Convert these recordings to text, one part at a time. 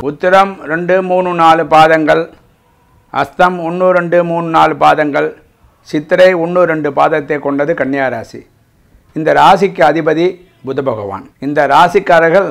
உத்திரம் ரெண்டு மூணு நாலு பாதங்கள் அஸ்தம் ஒன்று ரெண்டு மூணு நாலு பாதங்கள் சித்திரை ஒன்று ரெண்டு பாதத்தை கொண்டது கன்னியா ராசி இந்த ராசிக்கு அதிபதி புத பகவான் இந்த ராசிக்காரர்கள்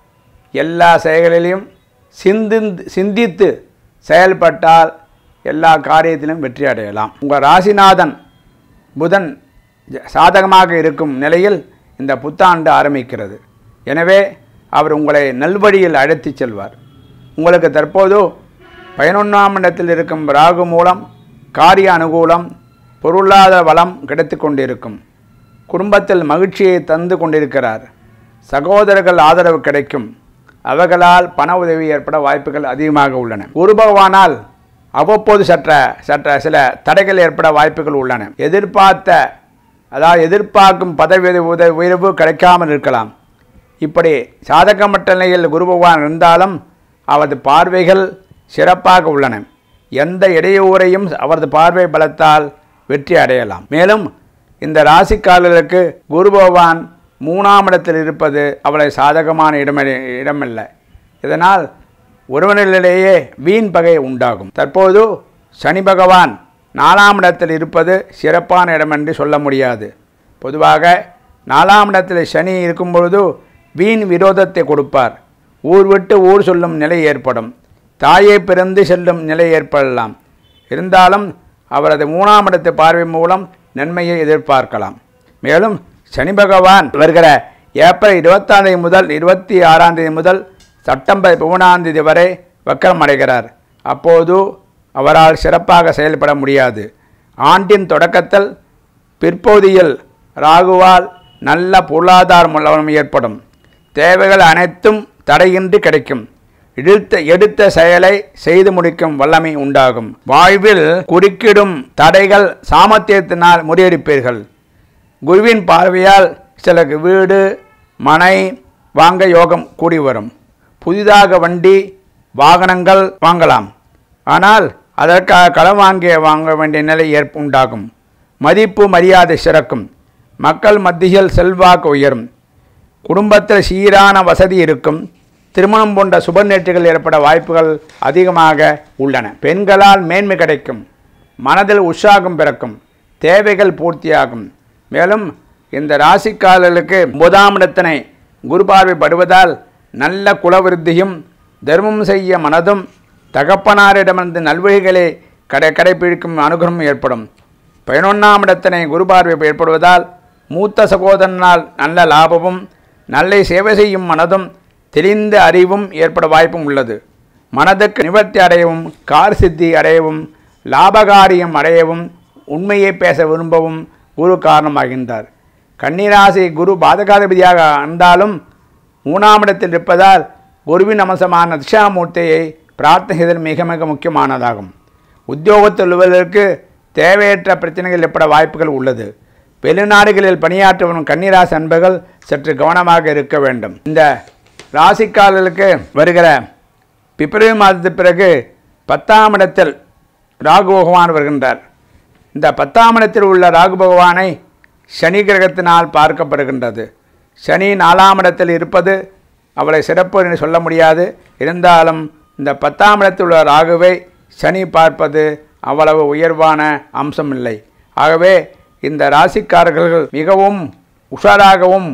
எல்லா செயல்களிலும் சிந்திந்து சிந்தித்து செயல்பட்டால் எல்லா காரியத்திலும் வெற்றி அடையலாம் உங்கள் ராசிநாதன் புதன் ஜ- சாதகமாக இருக்கும் நிலையில் இந்த புத்தாண்டு ஆரம்பிக்கிறது எனவே அவர் உங்களை நல்வழியில் அழைத்துச் செல்வார் உங்களுக்கு தற்போது பதினொன்றாம் இடத்தில் இருக்கும் ராகு மூலம் காரிய அனுகூலம் பொருளாதார வளம் கிடைத்து கொண்டிருக்கும் குடும்பத்தில் மகிழ்ச்சியை தந்து கொண்டிருக்கிறார் சகோதரர்கள் ஆதரவு கிடைக்கும் அவர்களால் பண உதவி ஏற்பட வாய்ப்புகள் அதிகமாக உள்ளன குரு பகவானால் அவ்வப்போது சற்ற சற்ற சில தடைகள் ஏற்பட வாய்ப்புகள் உள்ளன எதிர்பார்த்த அதாவது எதிர்பார்க்கும் பதவி உத- உயர்வு கிடைக்காமல் இருக்கலாம் இப்படி சாதகமற்ற நிலையில் குரு பகவான் இருந்தாலும் அவரது பார்வைகள் சிறப்பாக உள்ளன எந்த இடையூறையும் அவரது பார்வை பலத்தால் வெற்றி அடையலாம் மேலும் இந்த ராசிக்காரர்களுக்கு குரு பகவான் மூணாம் இடத்தில் இருப்பது அவளை சாதகமான இடம இடமல்ல இதனால் ஒருவனிலேயே வீண் பகை உண்டாகும் தற்போது சனி பகவான் நாலாம் இடத்தில் இருப்பது சிறப்பான இடம் என்று சொல்ல முடியாது பொதுவாக நாலாம் இடத்தில் சனி இருக்கும் பொழுது வீண் விரோதத்தை கொடுப்பார் ஊர் விட்டு ஊர் சொல்லும் நிலை ஏற்படும் தாயை பிறந்து செல்லும் நிலை ஏற்படலாம் இருந்தாலும் அவரது மூணாம் இடத்து பார்வை மூலம் நன்மையை எதிர்பார்க்கலாம் மேலும் சனி பகவான் வருகிற ஏப்ரல் இருபத்தாம் தேதி முதல் இருபத்தி ஆறாம் தேதி முதல் செப்டம்பர் பதிமூணாம் தேதி வரை வக்கரம் அடைகிறார் அப்போது அவரால் சிறப்பாக செயல்பட முடியாது ஆண்டின் தொடக்கத்தில் பிற்பகுதியில் ராகுவால் நல்ல பொருளாதார மூலம் ஏற்படும் தேவைகள் அனைத்தும் தடையின்றி கிடைக்கும் எடுத்த எடுத்த செயலை செய்து முடிக்கும் வல்லமை உண்டாகும் வாழ்வில் குறுக்கிடும் தடைகள் சாமர்த்தியத்தினால் முறியடிப்பீர்கள் குருவின் பார்வையால் சிலருக்கு வீடு மனை வாங்க யோகம் கூடி வரும் புதிதாக வண்டி வாகனங்கள் வாங்கலாம் ஆனால் அதற்காக கடன் வாங்கிய வாங்க வேண்டிய நிலை ஏற்ப உண்டாகும் மதிப்பு மரியாதை சிறக்கும் மக்கள் மத்தியில் செல்வாக்கு உயரும் குடும்பத்தில் சீரான வசதி இருக்கும் திருமணம் போன்ற சுப நிகழ்ச்சிகள் ஏற்பட வாய்ப்புகள் அதிகமாக உள்ளன பெண்களால் மேன்மை கிடைக்கும் மனதில் உற்சாகம் பிறக்கும் தேவைகள் பூர்த்தியாகும் மேலும் இந்த ராசிக்காரர்களுக்கு ஒன்பதாம் இடத்தினை குரு பார்வைப்படுவதால் நல்ல குலவிருத்தியும் தர்மம் செய்ய மனதும் தகப்பனாரிடமிருந்து நல்வழிகளை கடை கடைபிடிக்கும் அனுகிரகம் ஏற்படும் பதினொன்றாம் இடத்தினை குரு பார்வை ஏற்படுவதால் மூத்த சகோதரனால் நல்ல லாபமும் நல்ல சேவை செய்யும் மனதும் தெளிந்த அறிவும் ஏற்பட வாய்ப்பும் உள்ளது மனதுக்கு நிவர்த்தி அடையவும் கார் சித்தி அடையவும் லாபகாரியம் அடையவும் உண்மையை பேச விரும்பவும் குரு காரணமாகின்றார் கன்னிராசி குரு பாதகாதிபதியாக இருந்தாலும் மூணாம் இடத்தில் இருப்பதால் குருவின் அம்சமான திஷாமூர்த்தியை பிரார்த்தனை செய்தல் மிக மிக முக்கியமானதாகும் உத்தியோகத்தில் உள்ளவர்களுக்கு தேவையற்ற பிரச்சனைகள் ஏற்பட வாய்ப்புகள் உள்ளது வெளிநாடுகளில் பணியாற்றி வரும் கன்னிராசி அன்பர்கள் சற்று கவனமாக இருக்க வேண்டும் இந்த ராசிக்காரர்களுக்கு வருகிற பிப்ரவரி மாதத்துக்கு பிறகு பத்தாம் இடத்தில் ராகு பகவான் வருகின்றார் இந்த பத்தாம் இடத்தில் உள்ள ராகு பகவானை சனி கிரகத்தினால் பார்க்கப்படுகின்றது சனி நாலாம் இடத்தில் இருப்பது அவளை சிறப்பு என்று சொல்ல முடியாது இருந்தாலும் இந்த பத்தாம் இடத்தில் உள்ள ராகுவை சனி பார்ப்பது அவ்வளவு உயர்வான அம்சம் இல்லை ஆகவே இந்த ராசிக்காரர்கள் மிகவும் உஷாராகவும்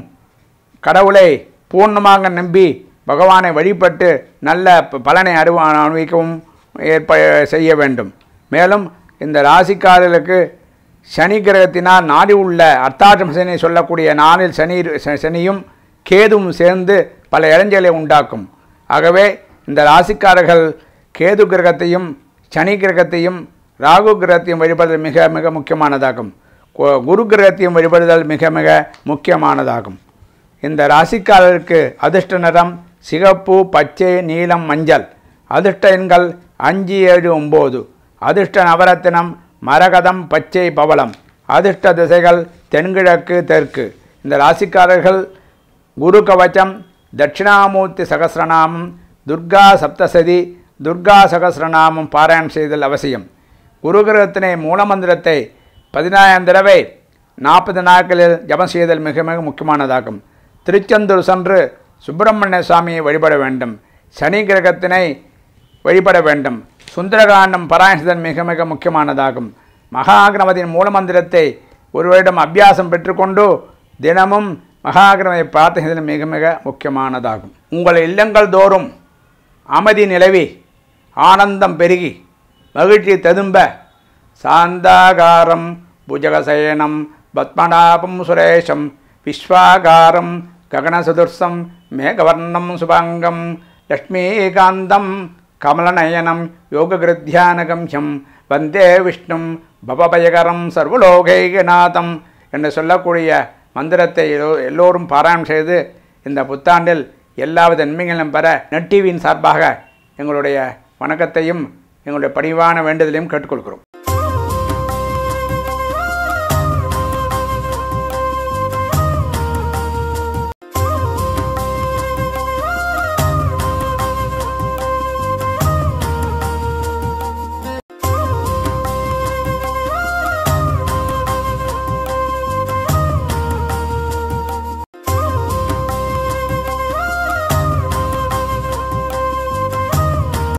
கடவுளை பூர்ணமாக நம்பி பகவானை வழிபட்டு நல்ல ப- பலனை அரு அனுபவிக்கவும் ஏற்ப செய்ய வேண்டும் மேலும் இந்த ராசிக்காரர்களுக்கு சனி கிரகத்தினால் நாடி உள்ள அர்த்தாட்சம் சனி சொல்லக்கூடிய நாளில் சனி ச- சனியும் கேதுவும் சேர்ந்து பல இளைஞர்களை உண்டாக்கும் ஆகவே இந்த ராசிக்காரர்கள் கேது கிரகத்தையும் சனி கிரகத்தையும் ராகு கிரகத்தையும் வழிபடுதல் மிக மிக முக்கியமானதாகும் கு- குரு கிரகத்தையும் வழிபடுதல் மிக மிக முக்கியமானதாகும் இந்த ராசிக்காரருக்கு அதிர்ஷ்ட நிறம் சிகப்பு பச்சை நீலம் மஞ்சள் அதிர்ஷ்ட எண்கள் அஞ்சு ஏழு ஒம்பது அதிர்ஷ்ட நவரத்தினம் மரகதம் பச்சை பவளம் அதிர்ஷ்ட திசைகள் தென்கிழக்கு தெற்கு இந்த ராசிக்காரர்கள் குரு கவச்சம் தட்சிணாமூர்த்தி சகசிரநாமம் துர்கா சப்தசதி துர்கா சகசிரநாமம் பாராயணம் செய்தல் அவசியம் குரு கிரகத்தினை மூலமந்திரத்தை பதினாயிரம் தடவை நாற்பது நாட்களில் ஜபம் செய்தல் மிக மிக முக்கியமானதாகும் திருச்செந்தூர் சென்று சுப்பிரமணிய சுவாமியை வழிபட வேண்டும் சனி கிரகத்தினை வழிபட வேண்டும் சுந்தரகாண்டம் பாராயணதன் மிக மிக முக்கியமானதாகும் மகாகணபதியின் மூலமந்திரத்தை ஒருவரிடம் அபியாசம் பெற்றுக்கொண்டு தினமும் மகாகணபதியை பிரார்த்தனை மிக மிக முக்கியமானதாகும் உங்கள் இல்லங்கள் தோறும் அமைதி நிலவி ஆனந்தம் பெருகி மகிழ்ச்சி ததும்ப சாந்தாகாரம் புஜகசயனம் பத்மநாபம் சுரேஷம் விஸ்வாகாரம் ககனசதுர்சம் மேகவர்ணம் சுபாங்கம் லக்ஷ்மீகாந்தம் கமலநயனம் யோககிருத்தியானகம்யம் வந்தே விஷ்ணும் பவபயகரம் சர்வலோகைகநாதம் என்று சொல்லக்கூடிய மந்திரத்தை எல்லோ- எல்லோரும் பாராயணம் செய்து இந்த புத்தாண்டில் எல்லாவித நன்மைகளும் பெற நெட் டிவியின் சார்பாக எங்களுடைய வணக்கத்தையும் எங்களுடைய பணிவான வேண்டுதலையும் கேட்டுக்கொள்கிறோம்